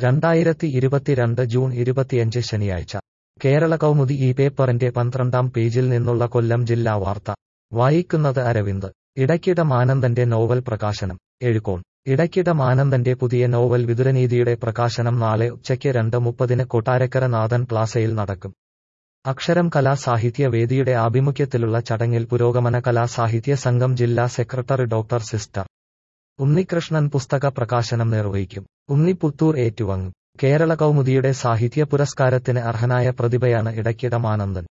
രണ്ടായിരത്തി ഇരുപത്തിരണ്ട് ജൂൺ ഇരുപത്തിയഞ്ച് ശനിയാഴ്ച കേരള കൗമുദി ഈ പേപ്പറിന്റെ പന്ത്രണ്ടാം പേജിൽ നിന്നുള്ള കൊല്ലം ജില്ലാ വാർത്ത വായിക്കുന്നത് അരവിന്ദ് ഇടയ്ക്കിട മാനന്ദന്റെ നോവൽ പ്രകാശനം എഴുകോൺ ഇടയ്ക്കിട മാനന്ദന്റെ പുതിയ നോവൽ വിതുരനീതിയുടെ പ്രകാശനം നാളെ ഉച്ചയ്ക്ക് രണ്ട് മുപ്പതിന് കൊട്ടാരക്കര നാഥൻ പ്ലാസയിൽ നടക്കും അക്ഷരം കലാ സാഹിത്യ വേദിയുടെ ആഭിമുഖ്യത്തിലുള്ള ചടങ്ങിൽ പുരോഗമന കലാ സാഹിത്യ സംഘം ജില്ലാ സെക്രട്ടറി ഡോക്ടർ സിസ്റ്റർ ഉണ്ണികൃഷ്ണൻ പുസ്തക പ്രകാശനം നിർവഹിക്കും ഉണ്ണിപുത്തൂർ ഏറ്റുവാങ്ങും കേരള കൗമുദിയുടെ സാഹിത്യ പുരസ്കാരത്തിന് അർഹനായ പ്രതിഭയാണ് ഇടയ്ക്കിട മാനന്ദൻ